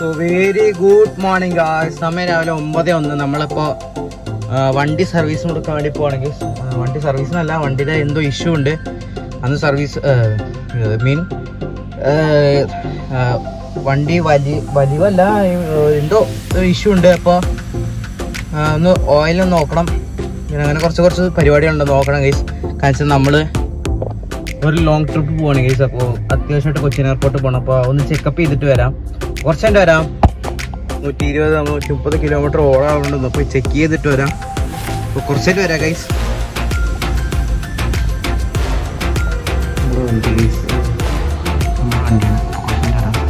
so very good morning സമയം രാവിലെ ഒമ്പത് ഒന്ന് നമ്മളിപ്പോ ആ, വണ്ടി സർവീസിന് കൊടുക്കാൻ വേണ്ടി പോവാണെങ്കിൽ വണ്ടി സർവീസിനല്ല വണ്ടിയുടെ എന്തോ ഇഷ്യൂ ഉണ്ട് അന്ന് സർവീസ് മീൻ വണ്ടി വലി വലിവല്ല ഏഹ്, എന്തോ ഇഷ്യൂ ഉണ്ട് അപ്പോൾ ഒന്ന് ഓയിൽ ഒന്ന് നോക്കണം പിന്നെ അങ്ങനെ കുറച്ച് കുറച്ച് പരിപാടികളുണ്ട് നോക്കണം ഗൈസ് കാരണം നമ്മൾ ഒരു ലോങ് ട്രിപ്പ് പോവാണ് ഗൈസ് അപ്പോൾ അത്യാവശ്യമായിട്ട് കൊച്ചിൻ എയർപോർട്ട് പോകണം അപ്പോൾ ഒന്ന് ചെക്കപ്പ് ചെയ്തിട്ട് വരാം കുറച്ച് കഴിഞ്ഞിട്ട് വരാം നൂറ്റി ഇരുപത് നൂറ്റി മുപ്പത് കിലോമീറ്റർ ഓടാറുണ്ട് അപ്പോൾ ചെക്ക് ചെയ്തിട്ട് വരാം അപ്പോൾ കുറച്ചായിട്ട് വരാം ഗൈസ് വണ്ടി ഗൈസ് വണ്ടിയാണ് കുറച്ച് കഴിഞ്ഞിട്ട് വരാം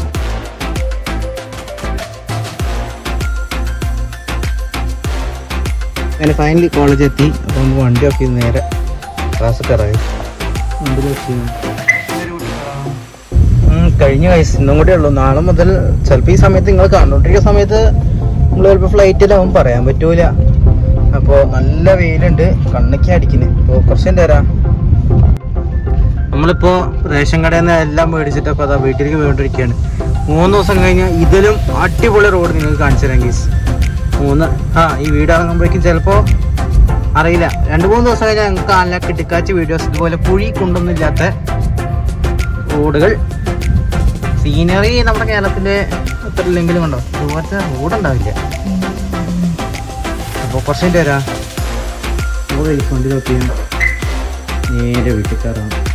അങ്ങനെ ഫൈനലി കോളേജ് എത്തി അപ്പോൾ നമുക്ക് വണ്ടി ഓഫ് ചെയ്ത് നേരെ ക്ലാസ് ഇറങ്ങി ഉം, കഴിഞ്ഞ വയസ്സ് ഇന്നും കൂടെ ഉള്ളൂ നാളെ മുതൽ ചിലപ്പോൾ ഈ സമയത്ത് നിങ്ങൾ കണ്ടോണ്ടിരിക്കുന്ന സമയത്ത് നമ്മൾ ചിലപ്പോൾ ഫ്ലൈറ്റിലാവും പറയാൻ പറ്റൂല അപ്പോൾ നല്ല വെയിലുണ്ട് കണ്ണൊക്കെ അടിക്കുന്നത് ഇപ്പോൾ കുറച്ച് എൻ്റെ തരാം നമ്മളിപ്പോൾ റേഷൻ കടയിൽ നിന്ന് എല്ലാം മേടിച്ചിട്ട് അപ്പോൾ അതാ വീട്ടിലേക്ക് പോയിക്കൊണ്ടിരിക്കുകയാണ് മൂന്ന് ദിവസം കഴിഞ്ഞാൽ ഇതിലും അടിപൊളി റോഡ് നിങ്ങൾക്ക് കാണിച്ചു തരാം ഗീസ് മൂന്ന് ആ ഈ വീട് ഇറങ്ങുമ്പോഴേക്കും ചിലപ്പോൾ അറിയില്ല രണ്ട് മൂന്ന് ദിവസം കഴിഞ്ഞാൽ ഞങ്ങൾക്ക് കാണില്ല കിട്ടിക്കാച്ച് വീഡിയോസ് ഇതുപോലെ കുഴി കൊണ്ടൊന്നുമില്ലാത്ത റോഡുകൾ സീനറി നമ്മുടെ കേരളത്തിലെ അത്ര ഇല്ലെങ്കിലും ഉണ്ടോ ഇതുപോലത്തെ റോഡ് ഉണ്ടാവില്ല അപ്പോൾ കുറച്ച് കഴിഞ്ഞ് വരാം വണ്ടി നോക്കിയാൽ നേരെ വീട്ടിൽ കയറാം